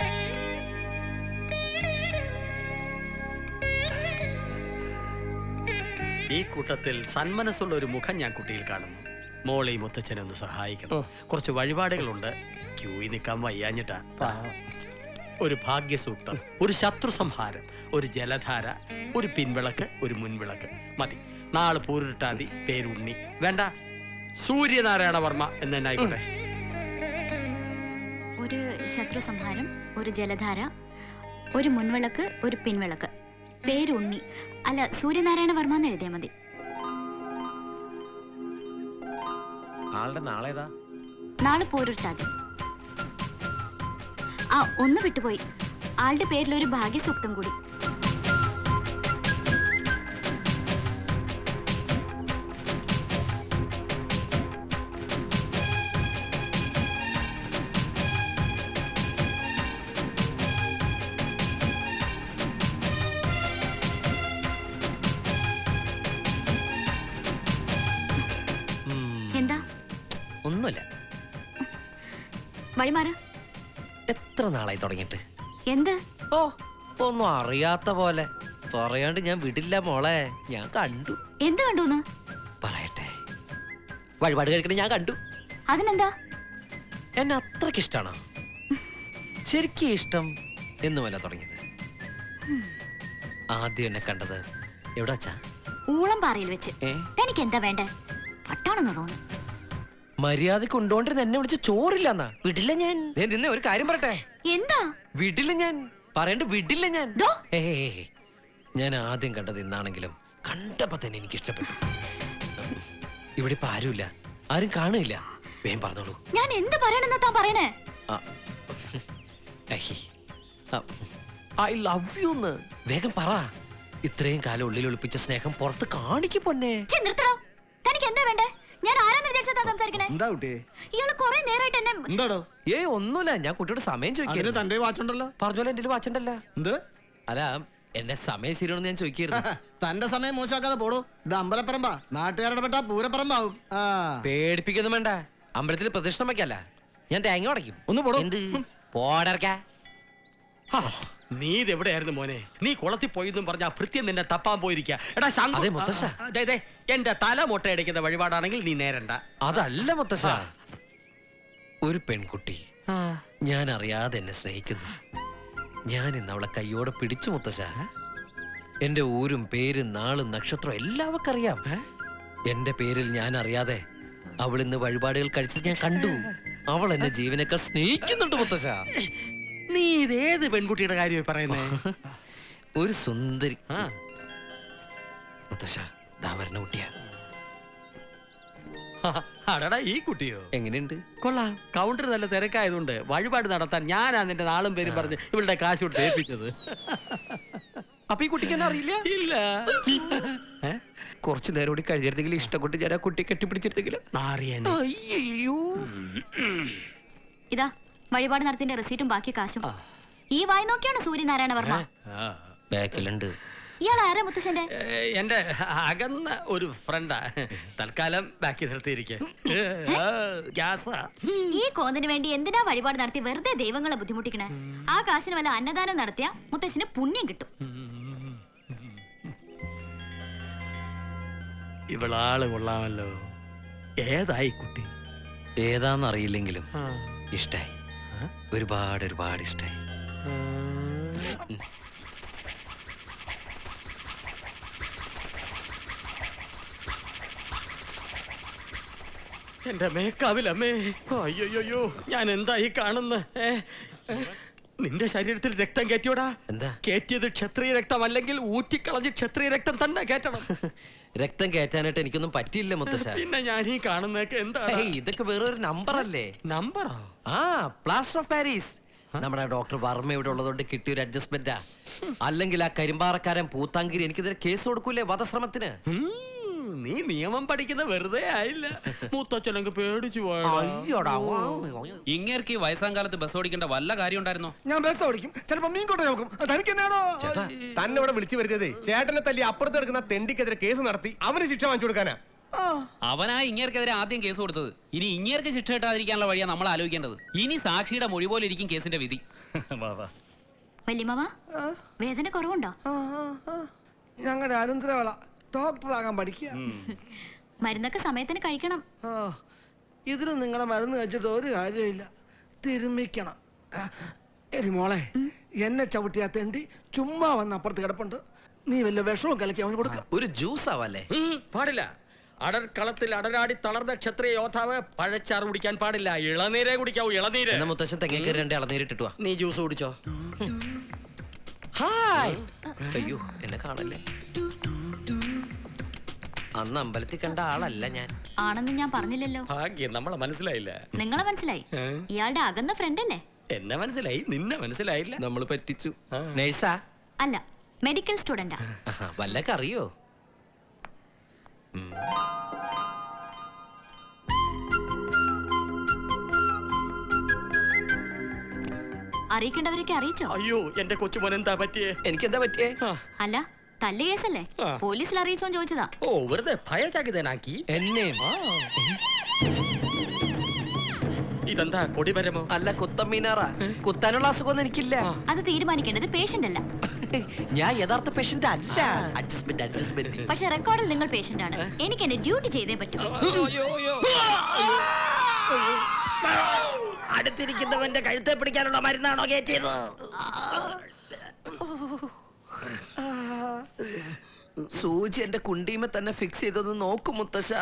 ഈ കൂട്ടത്തിൽ സന്മനസ്സുള്ള ഒരു മുഖം ഞാൻ കുട്ടിയിൽ കാണുന്നു മോളെ ഈ മുത്തച്ഛനെ ഒന്ന് സഹായിക്കണം കുറച്ച് വഴിപാടുകളുണ്ട് ക്യൂയിൽ നിൽക്കാൻ വയ്യാഞ്ഞിട്ടാ ഒരു ഭാഗ്യസൂക്തം ഒരു ശത്രു സംഹാരം ഒരു ജലധാര ഒരു പിൻവിളക്ക് ഒരു മുൻവിളക്ക് മതി നാളെ പൂരിട്ടാതി പേരുണ്ണി വേണ്ട സൂര്യനാരായണ വർമ്മ എന്ന് തന്നെ ആയിക്കോട്ടെ ഒരു ശത്രു സംഹാരം ഒരു ജലധാര ഒരു മുൻവിളക്ക് ഒരു പിൻവിളക്ക് പേരുണ്ണി അല്ല സൂര്യനാരായണ വർമ്മ എന്ന് എഴുതിയാൽ മതി ആളുടെ നാളേതാ നാളെ പോരുട്ടാതി ആ ഒന്ന് വിട്ടുപോയി ആളുടെ പേരിൽ ഒരു ഭാഗ്യസൂക്തം കൂടി വഴിമാറ് എത്ര നാളായി തുടങ്ങിയിട്ട് എന്ത് ഓ ഒന്നും അറിയാത്ത പോലെ പറയാണ്ട് ഞാൻ വിടില്ല മോളെ ഞാൻ കണ്ടു എന്ത് കണ്ടൂന്ന് പറയട്ടെ വഴിപാട് കഴിക്കണ ഞാൻ കണ്ടു അതിനെന്താ എന്നെ അത്രയ്ക്ക് ഇഷ്ടാണോ ശരിക്കും ഇഷ്ടം എന്നുമല്ല തുടങ്ങിയത് ആദ്യം എന്നെ കണ്ടത് എവിടെ വച്ചാ ഊളം പാറയിൽ വെച്ച് ഏ തനിക്ക് എന്താ വേണ്ടേ പട്ടാണെന്ന് തോന്നുന്നു മര്യാദ കൊണ്ടുകൊണ്ടിരുന്ന എന്നെ വിളിച്ച് ചോറില്ലെന്നാ വിടില്ല ഞാൻ ദേ നിന്നെ ഒരു കാര്യം പറയട്ടെ എന്താ വിടില്ല ഞാൻ പറയണ്ട വിടില്ല ഞാൻ ദോ. ഏയ്. ഞാൻ ആദ്യം കണ്ടത് ഇന്നാണെങ്കിലും കണ്ടപ്പോ തന്നെ എനിക്ക് ഇഷ്ടപ്പെട്ടു ഇവിടെ ഇപ്പൊ ആരുമില്ല ആരും കാണില്ല വേഗം പറഞ്ഞോളൂ ഞാൻ എന്ത് പറയണെന്നാ താൻ പറയണേ ഐ ലവ് യു എന്ന് വേഗം പറ ഇത്രയും കാലം ഉള്ളിൽ ഒളിപ്പിച്ച സ്നേഹം പുറത്ത് കാണിക്ക് പൊന്നെ ഛെ, നിർത്തടോ തനിക്ക് എന്താ വേണ്ടേ ഞാൻ ആരാന്ന് വിചാരിച്ചതാ സംസാരിക്കണേ എന്താ കുട്ടിയെ ഇയാള് കൊറേ നേരമായിട്ട് എന്നെ എന്താടോ ഏ ഒന്നുമില്ല ഞാൻ കുട്ടിയോട് സമയം ചോദിക്കായിരുന്നു തന്റെ വാച്ചുണ്ടല്ലോ പറഞ്ഞോലെ എന്റെ വാച്ചുണ്ടല്ല എന്ത് അല്ല എന്നെ സമയം ശരിയാണെന്ന് ഞാൻ ചോദിക്കായിരുന്നു തന്റെ സമയം മോശമാക്കാതെ പോടൂ ഇത് അമ്പലപ്പറമ്പാ നാട്ടുകാരുടെ പെട്ടാ പൂരപ്പറമ്പാവും ആ പേടിപ്പിക്കൊന്നും വേണ്ട അമ്പലത്തിൽ പ്രദക്ഷിണം വയ്ക്കല്ല ഞാൻ തേങ്ങ ഉടയ്ക്കും ഒന്ന് പോടോ എന്ത് പോടർക്കാ നീ ഇതെവിടെയായിരുന്നു മോനെ നീ കുളത്തിൽ പോയെന്നും പറഞ്ഞ ഭൃത്യം നിന്നെ തപ്പാൻ പോയിരിക്കുക എടാ ശങ്കു- അതെ, മുത്തശ്ശ. ആ, ദേ, ദേ, എന്റെ തല മുട്ടയടിക്കുന്ന വഴിപാടാണെങ്കിൽ നീ നേരണ്ട അതല്ല മുത്തശ്ശ ഒരു പെൺകുട്ടി ഞാൻ അറിയാതെ എന്നെ സ്നേഹിക്കുന്നു ഞാൻ ഇന്ന് അവളെ കയ്യോടെ പിടിച്ചു മുത്തശ്ശ എന്റെ ഊരും പേരും നാളും നക്ഷത്രം എല്ലാം അവക്കറിയാം എന്റെ പേരിൽ ഞാൻ അറിയാതെ അവൾ ഇന്ന് വഴിപാടുകൾ കഴിച്ചത് ഞാൻ കണ്ടു അവൾ എന്നെ ജീവനേക്കാൾ സ്നേഹിക്കുന്നുണ്ട് മുത്തശ്ശ നീ ഇതേത് പെൺകുട്ടിയുടെ കാര്യമായി പറയുന്നേ ഒരു സുന്ദരി മുത്തശ്ശ ദാ വരണ കുട്ടിയാ അടടാ ഈ കുട്ടിയോ എങ്ങനെയുണ്ട് കൊള്ളാം കൗണ്ടർ നല്ല തിരക്കായതുകൊണ്ട് വഴിപാട് നടത്താൻ ഞാനാ നിന്റെ നാളും പേരും പറഞ്ഞ് ഇവളുടെ കാശ് കൊടുത്ത് ഏൽപ്പിച്ചത് അപ്പൊ ഈ കുട്ടിക്ക് എന്നെ അറിയില്ല ഇല്ല കുറച്ചു നേരം കൂടി കഴിയരുതെങ്കിൽ ഇഷ്ടം കൊണ്ട് ഞാൻ ആ കുട്ടിയെ കെട്ടിപ്പിടിച്ചിരുന്നെങ്കിൽ നാറിയനെ. അയ്യോ ഇതാ വഴിപാട് നടത്തിന്റെ റെസീറ്റും ബാക്കി കാശും ഈ വായി നോക്കിയാണ് സൂര്യനാരായണ വർമ്മ ആ. ബാക്കിലുണ്ട് ഇയാൾ ആരാ മുത്തശ്ശന്റെ ഏ, എന്റെ അകന്ന ഒരു ഫ്രണ്ടാ തൽക്കാലം ബാക്കി നിർത്തിയിരിക്കെ ഈ കോന്നിന് വേണ്ടി എന്തിനാ വഴിപാട് നടത്തി വെറുതെ ദൈവങ്ങളെ ബുദ്ധിമുട്ടിക്കണേ ആ കാശിന് വല്ല അന്നദാനം നടത്തിയ മുത്തശ്ശന് പുണ്യം കിട്ടും ഇവളാള് കൊള്ളാമല്ലോ ഏതായി കുട്ടി ഏതാന്ന് അറിയില്ലെങ്കിലും ഇഷ്ടായി ഒരുപാട് ഒരുപാട് ഇഷ്ടായി എന്റെ മേക്കാവിലമ്മേ അയ്യോയ്യോ ഞാൻ എന്താ ഈ കാണുന്ന നിന്റെ ശരീരത്തിൽ രക്തം കയറ്റിയോടാ എന്താ കയറ്റിയത് ക്ഷത്രിയ രക്തം അല്ലെങ്കിൽ ഊറ്റിക്കളഞ്ഞ് ക്ഷത്രിയ രക്തം തന്നെ കയറ്റണം രക്തം കയറ്റാനായിട്ട് എനിക്കൊന്നും പറ്റിയില്ല മുത്തശ്ശ പിന്നെ ഞാൻ ഈ കാണുന്നതൊക്കെ എന്താ ഹേയ്, ഇതൊക്കെ വേറൊരു നമ്പർ അല്ലേ നമ്പറോ ആ പ്ലാസ്റ്റർ ഓഫ് പാരീസ് നമ്മുടെ ഡോക്ടർ വർമ്മ ഇവിടെ ഉള്ളതുകൊണ്ട് കിട്ടിയ ഒരു അഡ്ജസ്റ്റ്മെന്റാ അല്ലെങ്കിൽ ആ കരിമ്പാറക്കാരൻ പൂത്താങ്കിരി എനിക്കെതിരെ കേസ് കൊടുക്കൂലേ വധശ്രമത്തിന് നീ നിയമം പഠിക്കുന്ന വെറുതെ ആയില്ല മൂത്തച്ഛനൊക്കെ പേടിച്ചു പോയടാ. അയ്യോടാ, ഇങ്ങേർക്ക് ഈ വയസ്സാം കാലത്ത് ബസ് ഓടിക്കേണ്ട വല്ല കാര്യം ഉണ്ടായിരുന്നോ ഞാൻ ബസ് ഓടിക്കും ചിലപ്പോ മീൻ കൊണ്ടു നോക്കും തനിക്ക് എന്നാണോ തന്നെ ഇവിടെ വിളിച്ചു വരുത്തിയതേ ചേട്ടനെ തല്ലി അപ്പുറത്ത് എടുക്കുന്ന തെണ്ടിക്കെതിരെ കേസ് നടത്തി അവന് ശിക്ഷ വാങ്ങിച്ചു കൊടുക്കാനാ അവനാ ഇങ്ങേർക്കെതിരെ ആദ്യം കേസ് കൊടുത്തത് ഇനി ഇങ്ങേർക്ക് ശിക്ഷ കിട്ടാതിരിക്കാനുള്ള വഴിയാ നമ്മൾ ആലോചിക്കേണ്ടത് ഇനി സാക്ഷിയുടെ മൊഴി പോലെ ഇരിക്കും കേസിന്റെ വിധി വല്യമ്മ വേദന കുറവുണ്ടോ ഞങ്ങളുടെ അനന്തരവള ഡോക്ടറാകാൻ പഠിക്കുക മരുന്നൊക്കെ സമയത്തിന് കഴിക്കണം ആ, ഇതിന് നിങ്ങളുടെ മരുന്ന് കഴിച്ചിട്ട് ഒരു കാര്യമില്ല തിരുമ്മിക്കണം ആ, എടി മോളെ എന്നെ ചവിട്ടിയാ തെണ്ടി ചുമ്മാ വന്ന് അപ്പുറത്ത് കിടപ്പുണ്ട് നീ വല്ല വിഷവും കലക്കി അവന് കൊടുക്ക ഒരു ജ്യൂസ് ആവല്ലേ ഉം, പാടില്ല അടർക്കളത്തിൽ അടരാടി തളർന്ന ക്ഷത്രിയ യോദ്ധാവ് പഴച്ചാറ് കുടിക്കാൻ പാടില്ല ഇളനീരേ കുടിക്കാവൂ ഇളനീര് എന്നാ മുത്തശ്ശൻ തെങ്ങേക്കറി രണ്ട് ഇളനീരിട്ടിട്ട് വാ നീ ജ്യൂസ് കുടിച്ചോ ഹായ് അയ്യോ എന്നെ കാണല്ലേ അന്ന് അമ്പലത്തിൽ കണ്ട ആളല്ല ഞാൻ ആണെന്ന് ഞാൻ പറഞ്ഞില്ലല്ലോ ഭാഗ്യം നമ്മളെ മനസ്സിലായില്ല നിങ്ങളെ മനസ്സിലായി ഏ? ഇയാളുടെ അകന്ന ഫ്രണ്ട് അല്ലേ എന്നെ മനസ്സിലായി നിന്നെ മനസ്സിലായില്ല നമ്മൾ പറ്റിച്ചു നേഴ്സാ അല്ല മെഡിക്കൽ സ്റ്റുഡന്റാ ആഹാ, വല്ലൊക്കെ അറിയോ ഉം. അറിയിക്കേണ്ടവരൊക്കെ അറിയിച്ചോ അയ്യോ എന്റെ കൊച്ചുമോൻ എന്താ പറ്റിയേ എനിക്ക് എന്താ പറ്റിയേ അല്ല തല്ല് കേസല്ലേ ആ. പോലീസിൽ അറിയിച്ചോന്ന് ചോദിച്ചതാ ഓ വെറുതെ ഭയചകിതനാക്കി എന്നെ ഇതെന്താ കൊടിമരമോ അല്ല കുത്തമ്മീനാറാ കുത്താനുള്ള അസുഖമൊന്നും എനിക്കില്ല അത് തീരുമാനിക്കേണ്ടത് പേഷ്യന്റ് അല്ല ഞാൻ യഥാർത്ഥ പേഷ്യന്റ് അല്ല അഡ്ജസ്റ്റ്മെന്റ് അഡ്ജസ്റ്റ്മെന്റ് പക്ഷെ റെക്കോർഡിൽ നിങ്ങൾ പേഷ്യന്റ് ആണ് എനിക്ക് എന്റെ ഡ്യൂട്ടി ചെയ്തേ പറ്റൂ അടുത്തിരിക്കുന്നവന്റെ കഴുത്തെ പിടിക്കാനുള്ള മരുന്നാണോ കയറ്റിയത് സൂചി എന്റെ കുണ്ടീമ തന്നെ ഫിക്സ് ചെയ്തൊന്ന് നോക്കും മുത്തശ്ശ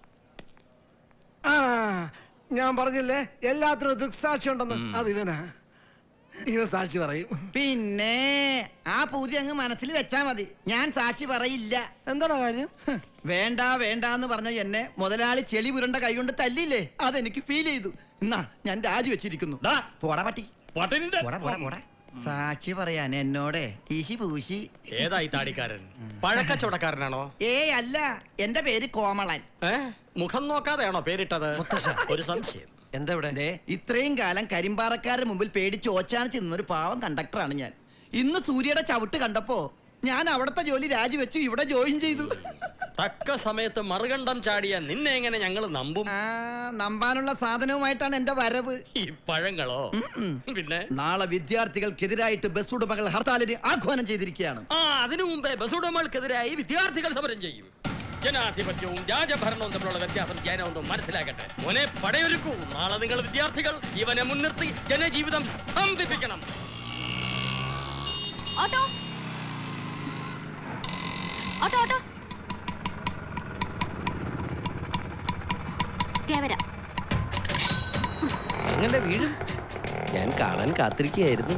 ആ ഞാൻ പറഞ്ഞില്ലേ എല്ലാത്തിനും ദൃക്സാക്ഷി ഉണ്ടെന്ന് അത് ഇവനാ ഇവൻ സാക്ഷി പറയും പിന്നെ ആ പൂതി അങ്ങ് മനസ്സിൽ വെച്ചാ മതി ഞാൻ സാക്ഷി പറയില്ല എന്താടാ കാര്യം വേണ്ട വേണ്ട എന്ന് പറഞ്ഞ എന്നെ മുതലാളി ചെളി പുരണ്ട കൈകൊണ്ട് തല്ലിയില്ലേ അതെനിക്ക് ഫീൽ ചെയ്തു എന്നാ ഞാൻ രാജി വെച്ചിരിക്കുന്നു പോടാ പട്ടി പോടാ, പോടാ, പോടാ. സാക്ഷി പറയാൻ എന്നോടെ ഈശി പൂശി ഏതായി താടിക്കാരൻ പഴക്കച്ചവടക്കാരനാണോ ഏയ് അല്ല എന്റെ പേര് കോമളൻ ഏ മുഖം നോക്കാതെയാണോ പേരിട്ടത് ഒരു സംശയം എന്താ ഇവിടെ ദേ, ഇത്രയും കാലം കരിമ്പാറക്കാരുടെ മുമ്പിൽ പേടിച്ച് ഓച്ചാനിച്ച് നിന്നൊരു പാവം കണ്ടക്ടറാണ് ഞാൻ ഇന്ന് സൂര്യയുടെ ചവിട്ട് കണ്ടപ്പോ ഞാൻ അവിടുത്തെ ജോലി രാജിവെച്ചു ഇവിടെ ജോയിൻ ചെയ്തു തക്ക സമയത്ത് മറുകണ്ഠം ചാടിയ നിന്നെ എങ്ങനെ ഞങ്ങൾ നമ്പും ആ നമ്പാനുള്ള സാധനവുമായിട്ടാണ് എന്റെ വരവ് ഈ പഴങ്ങളോ പിന്നെ നാളെ വിദ്യാർത്ഥികൾക്കെതിരായിട്ട് ബസ് ഉടമകൾ ഹർത്താലിന് ആഹ്വാനം ചെയ്തിരിക്കുകയാണ് ആ അതിനു മുമ്പേ ബസ് ഉടമകൾക്കെതിരായി വിദ്യാർത്ഥികൾ സമരം ചെയ്യും ജനാധിപത്യവും രാജഭരണവും തമ്മിലുള്ള വ്യത്യാസം ജനമൊന്നും മനസ്സിലാക്കട്ടെ മോനെ പടയൊരുക്കൂ നാളെ നിങ്ങൾ വിദ്യാർത്ഥികൾ ഇവനെ മുൻനിർത്തി ജനജീവിതം സ്തംഭിപ്പിക്കണം ഓട്ടോ ഓട്ടോ ഓട്ടോ ദേവര അങ്ങനെ വീഴും ഞാൻ കാണാൻ കാത്തിരിക്കുകയായിരുന്നു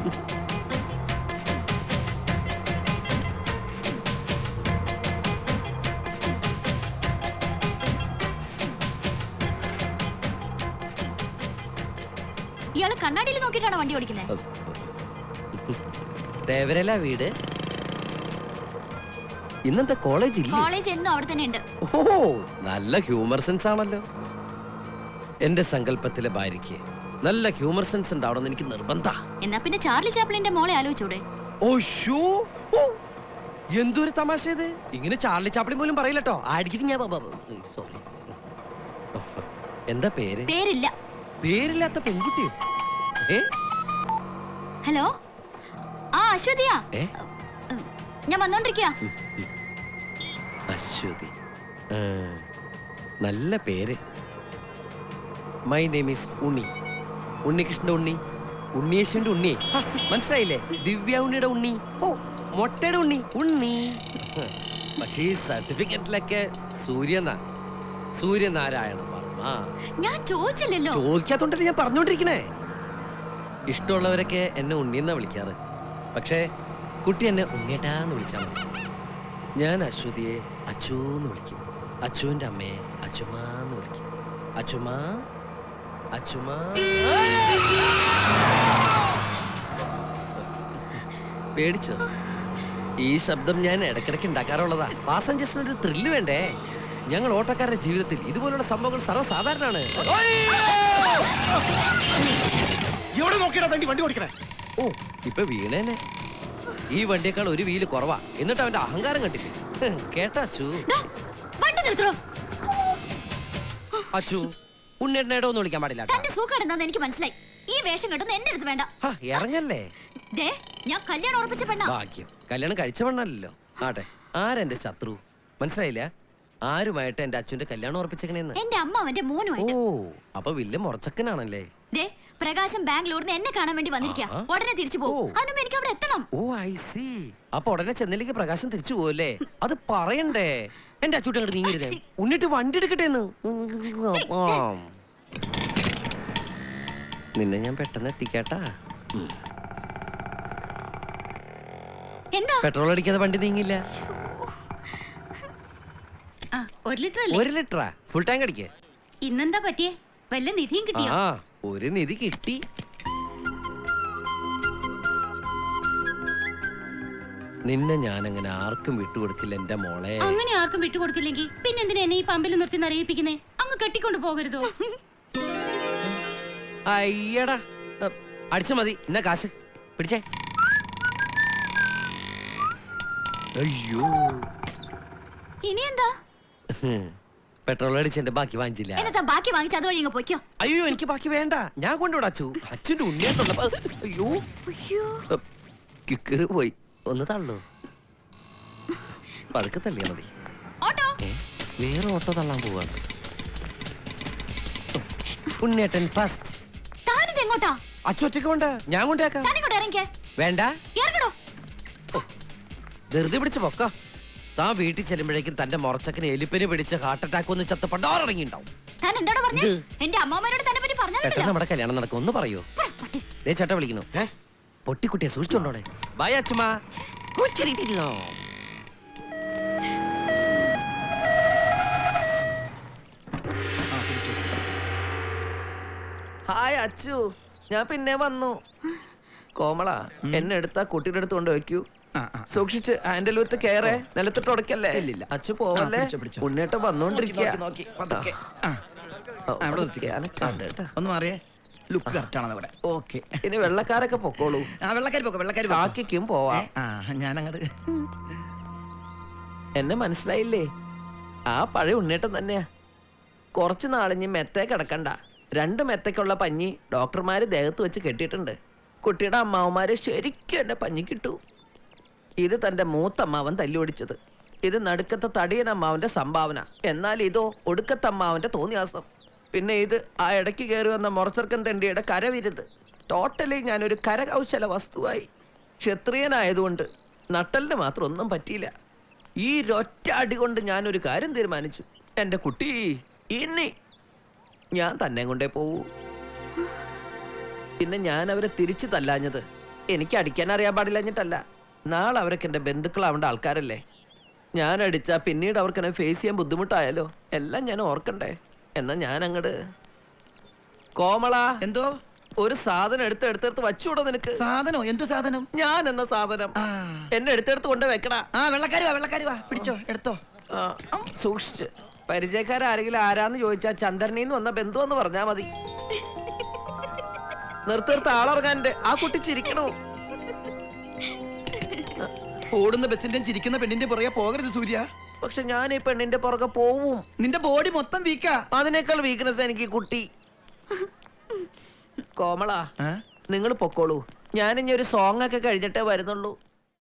ഇയാള് കണ്ണാടിയിൽ നോക്കിയിട്ടാണോ വണ്ടി ഓടിക്കുന്നത് തേവരല വീട് ഇന്നത്തെ കോളേജ് ഇല്ല കോളേജ് എന്നും അവിടെ തന്നെ ഉണ്ട് ഓ നല്ല ഹ്യൂമർ സെൻസ് ആണല്ലോ എന്റെ സങ്കല്പത്തിലെ ഭാര്യയ്ക്ക് നല്ല ഹ്യൂമർ സെൻസ് ഉണ്ടാവണമെന്ന് എനിക്ക് നിർബന്ധ എന്നാ പിന്നെ ചാർലി ചാപ്ലിന്റെ മോളെ ആലോചിച്ചൂടെ ഓശോ എന്തൊരു തമാശ ഇത് ഇങ്ങനെ ചാർലി ചാപ്പിളി പോലും പറയില്ലട്ടോ ആടിക്കിട്ട് ഞാൻ സോറി എന്താ പേര് പേരില്ല പേരില്ലാത്ത പെൺകുട്ടി ഏ ഹലോ ആ അശ്വതിയാ ഏ ഞാൻ വന്നോണ്ടിരിക്കുക അശ്വതി ആ, നല്ല പേര് മൈ നെയിം ഈസ് ഉണ്ണി ഉണ്ണികൃഷ്ണന്റെ ഉണ്ണി ഉണ്ണിയേശുവിന്റെ ഉണ്ണി ഹ, മനസ്സിലായില്ലേ ദിവ്യ ഉണ്ണിയുടെ ഉണ്ണി ഓ മൊട്ടയുടെ ഉണ്ണി ഉണ്ണി പക്ഷേ ഈ സർട്ടിഫിക്കറ്റിലൊക്കെ സൂര്യനാ സൂര്യനാരായണ വർമ്മ ഞാൻ ചോദിച്ചില്ലല്ലോ ചോദിക്കാത്തോണ്ടല്ലേ ഞാൻ പറഞ്ഞോണ്ടിരിക്കണേ ഇഷ്ടമുള്ളവരൊക്കെ എന്നെ ഉണ്ണിയെന്നാ വിളിക്കാറ് പക്ഷേ കുട്ടി എന്നെ ഉണ്ണിയേട്ടാന്ന് വിളിച്ചാൽ മതി ഞാൻ അശ്വതിയെ അച്ചൂന്ന് വിളിക്കും അച്ചുവിന്റെ അമ്മയെ അച്ചുമാന്ന് വിളിക്കും അച്ചുമാ അച്ചുമാ പേടിച്ചോ ഈ ശബ്ദം ഞാൻ ഇടയ്ക്കിടയ്ക്ക് ഉണ്ടാക്കാറുള്ളതാ പാസഞ്ചേഴ്സിന് ഒരു ത്രില്ല് വേണ്ടേ ഞങ്ങൾ ഓട്ടക്കാരുടെ ജീവിതത്തിൽ ഇതുപോലുള്ള സംഭവങ്ങൾ സർവ്വസാധാരണമാണ് എവിടെ നോക്കിയാ തണ്ടി വണ്ടി ഓടിക്കണേ ഓ ഇപ്പൊ വീണേനെ ഈ വണ്ടിയേക്കാൾ ഒരു വീല് കുറവാ എന്നിട്ട് അവന്റെ അഹങ്കാരം കണ്ടില്ലേ ഹ്, കേട്ടാ അച്ചു വണ്ടി നിർത്തോ അച്ചു ഉണ്ണേട്ടനേടോ ഒന്ന് വിളിക്കാൻ പാടില്ല കേട്ടോ. തന്റെ സൂക്കേട് എന്താന്ന് എനിക്ക് മനസ്സിലായി ഈ വേഷം കെട്ടുന്ന എന്റെ അടുത്ത് വേണ്ട ഹാ, ഇറങ്ങല്ലേ ദേ ഞാൻ കല്യാണം ഉറപ്പിച്ച പെണ്ണാ ഭാഗ്യം കല്യാണം കഴിച്ച പെണ്ണല്ലോ ആട്ടെ ആരെന്റെ ശത്രു മനസ്സിലായില്ല ആരുമായിട്ട് എന്റെ അച്ഛന്റെ കല്യാണം ഉറപ്പിച്ചേക്കണേന്ന് എന്റെ അമ്മ അവന്റെ ഓ മോനുമായിട്ട് അപ്പൊ വലിയ മുറച്ചക്കനാണല്ലേ ദേ പ്രകാശം ബാംഗ്ലൂരിൽ നിന്ന് എന്നെ കാണാൻ വേണ്ടി വന്നിരിക്കുക ആഹാ. ഉടനെ തിരിച്ചു പോകും അതിനുമ്പ് എനിക്ക് അവിടെ എത്തണം ഓ ഐ സി അപ്പൊ ഉടനെ ചെന്നൈയിലേക്ക് പ്രകാശം തിരിച്ചു പോവല്ലേ അത് പറയണ്ടേ എന്റെ അച്ചൂട്ടി അങ്ങോട്ട് നീങ്ങിരുന്നേ ഉണ്ണിട്ട് വണ്ടി എടുക്കട്ടെ എന്ന് നിന്നെ ഞാൻ പെട്ടെന്ന് എത്തിക്കാട്ടാ ഉം. എന്താ പെട്രോൾ അടിക്കാതെ വണ്ടി നീങ്ങില്ല ആ ഒരു ലിറ്റർ അല്ലേ ഒരു ലിറ്ററാ ഫുൾ ടാങ്ക് അടിക്കേ ഇന്നെന്താ പറ്റിയേ വല്ല നിധിയും കിട്ടിയോ ആ ഒരു നിധി കിട്ടി നിന്നെ ഞാൻ അങ്ങനെ ആർക്കും വിട്ടുകൊടുക്കില്ല എന്റെ മോളെ അങ്ങനെ ആർക്കും വിട്ടുകൊടുക്കില്ലെങ്കിൽ പിന്നെ എന്തിനാ എന്നെ ഈ പമ്പിൽ നിർത്തി അറിയിപ്പിക്കുന്നേ അങ്ങ് കെട്ടിക്കൊണ്ട് പോകരുതോ അയ്യടാ അ, അടിച്ച മതി എന്നാ കാശ് പിടിച്ചേ അയ്യോ ഇനി എന്താ പെട്രോൾ അടിച്ചെന്റെ ബാക്കി വാങ്ങിച്ചില്ല എന്നിട്ടാ ബാക്കി വാങ്ങിച്ച് അതുവഴി ഇങ്ങ് പൊയ്ക്കോ അയ്യോ എനിക്ക് ബാക്കി വേണ്ട ഞാൻ കൊണ്ടുവിടാ അച്ചു അച്ഛൻ്റെ ഉണ്ണിയായിട്ടുള്ളപ്പോ അയ്യോ അയ്യോ കിക്കറ് പോയി ഒന്ന് തള്ളു പതുക്കെ തള്ളിയാ മതി ഓട്ടോ ഏ, വേറെ ഓട്ടോ തള്ളാൻ പോവാണ് ഉണ്ണിയേട്ടൻ ഫസ്റ്റ് താനിത് എങ്ങോട്ടാ അച്ചു ഒറ്റയ്ക്ക് കൊണ്ട് ഞാൻ കൊണ്ടേക്കാം താനിങ്ങോട്ട് ഇറങ്ങിക്കേ വേണ്ട ഇറങ്ങണോ ധൃതി പിടിച്ച് പൊക്ക താൻ വീട്ടിൽ ചെല്ലുമ്പോഴേക്കും തന്റെ മുറച്ചക്കിന് എലിപ്പനി പിടിച്ച് ഹാർട്ട് അറ്റാക്ക് ഒന്ന് ചത്ത് പണ്ടാറടങ്ങിണ്ടാവും താൻ എന്താടാ പറഞ്ഞേ എന്ത്? എന്റെ അമ്മാമാരോട് തന്നെ പറ്റി പെട്ടെന്ന് പറഞ്ഞില്ല നമ്മുടെ കല്യാണം നടക്കും ഒന്ന് പറയൂ ദേ ചേട്ട വിളിക്കുന്നു പൊട്ടിക്കുട്ടിയെ സൂക്ഷിച്ചോണ്ടോടെ ബൈ അച്ചുമാ കൊച്ചിരിക്കുന്നു ഹായ് അച്ചു ഞാൻ പിന്നെ വന്നു കോമള എന്നെ എടുത്താ കുട്ടിയുടെ അടുത്ത് കൊണ്ട് വെക്കൂ സൂക്ഷിച്ച് ഹാൻഡിൽ വിത്ത് കയറേ നിലത്തിട്ട് ഉടക്കല്ലേ അച്ചു പോവല്ലേ പിടിച്ചോ, പിടിച്ചോ. ഉണ്ണിയേട്ട വന്നോണ്ടിരിക്കുക നോക്കി, നോക്കി, പതുക്കെ. ആ. ആ, അവിടെ നിർത്തിക്കോ. ഞാനൊക്കെ ഒന്ന് മാറിയേ ലുക്ക് കറക്റ്റ് ആണത് അവിടെ ഓക്കെ ഇനി വെള്ളക്കാരൊക്കെ പൊക്കോളൂ ആ വെള്ളക്കാരി പോക്കോ വെള്ളക്കാരി കാക്കിക്കും പോവാം ആ ഞാൻ അങ്ങോട്ട് എന്നെ മനസ്സിലായില്ലേ ആ പഴയ ഉണ്ണേട്ടൻ തന്നെയാ കുറച്ച് നാളിഞ്ഞ് മെത്തേ കിടക്കണ്ട രണ്ട് മെത്തയ്ക്കുള്ള പഞ്ഞി ഡോക്ടർമാര് ദേഹത്ത് വെച്ച് കെട്ടിയിട്ടുണ്ട് കുട്ടിയുടെ അമ്മാവന്മാര് ശരിക്കും എന്നെ പഞ്ഞി കിട്ടു ഇത് തന്റെ മൂത്തമ്മാവൻ തല്ലുപിടിച്ചത് ഇത് നടുക്കത്തെ തടിയൻ അമ്മാവന്റെ സംഭാവന എന്നാൽ ഇതോ ഒടുക്കത്തെ അമ്മാവന്റെ തോന്നിയാസം പിന്നെ ഇത് ആ ഇടയ്ക്ക് കയറി വന്ന മൊറച്ചർക്കൻ തെണ്ടിയുടെ കരവിരുത് ടോട്ടലി ഞാനൊരു കരകൗശല വസ്തുവായി ക്ഷത്രിയനായതുകൊണ്ട് നട്ടലിന് മാത്രം ഒന്നും പറ്റിയില്ല ഈ ഒറ്റ അടി കൊണ്ട് ഞാനൊരു കാര്യം തീരുമാനിച്ചു എൻ്റെ കുട്ടി ഇനി ഞാൻ തന്നെ കൊണ്ടേ പോവൂ പിന്നെ ഞാൻ അവരെ തിരിച്ചു തല്ലാഞ്ഞത് എനിക്ക് അടിക്കാൻ അറിയാൻ പാടില്ലഞ്ഞിട്ടല്ല നാളെ അവരൊക്കെ എൻ്റെ ബന്ധുക്കളാവേണ്ട ആൾക്കാരല്ലേ ഞാൻ അടിച്ചാ പിന്നീട് അവർക്ക് എന്നെ ഫേസ് ചെയ്യാൻ ബുദ്ധിമുട്ടായാലോ എല്ലാം ഞാൻ ഓർക്കണ്ടേ എന്നാ ഞാൻ അങ്ങട് കോമള എന്തോ ഒരു സാധനം എടുത്ത് എടുത്തെടുത്ത് വച്ചുകൂടോ നിനക്ക് സാധനോ എന്ത് സാധനം ഞാൻ എന്ന സാധനം എന്നെ എടുത്തെടുത്ത് കൊണ്ട് വെക്കടാ ആ വെള്ളക്കാരി വാ വെള്ളക്കാരി വാ പിടിച്ചോ എടുത്തോ ആ, സൂക്ഷിച്ച് പരിചയക്കാരാരെങ്കിലും ആരാന്ന് ചോദിച്ചാ ചന്ദ്രനിന്ന് വന്ന ബന്ധു എന്ന് പറഞ്ഞാ മതി നിർത്തിർത്ത് ആളിറങ്ങാൻ്റെ ആ കുട്ടി ചിരിക്കണോ ഓടുന്ന ബസിന്റെ ചിരിക്കുന്ന പെണ്ണിന്റെ പുറകെ പോകരുത് സൂര്യ പക്ഷെ ഞാൻ ഈ പെണ്ണിന്റെ പുറകെ പോവും നിന്റെ ബോഡി മൊത്തം വീക്കാ അതിനേക്കാൾ വീക്ക്നെസ് എനിക്ക് ഈ കുട്ടി കോമള നിങ്ങൾ പൊക്കോളൂ ഞാനിനി ഒരു സോങ് ഒക്കെ കഴിഞ്ഞിട്ടേ വരുന്നുള്ളൂ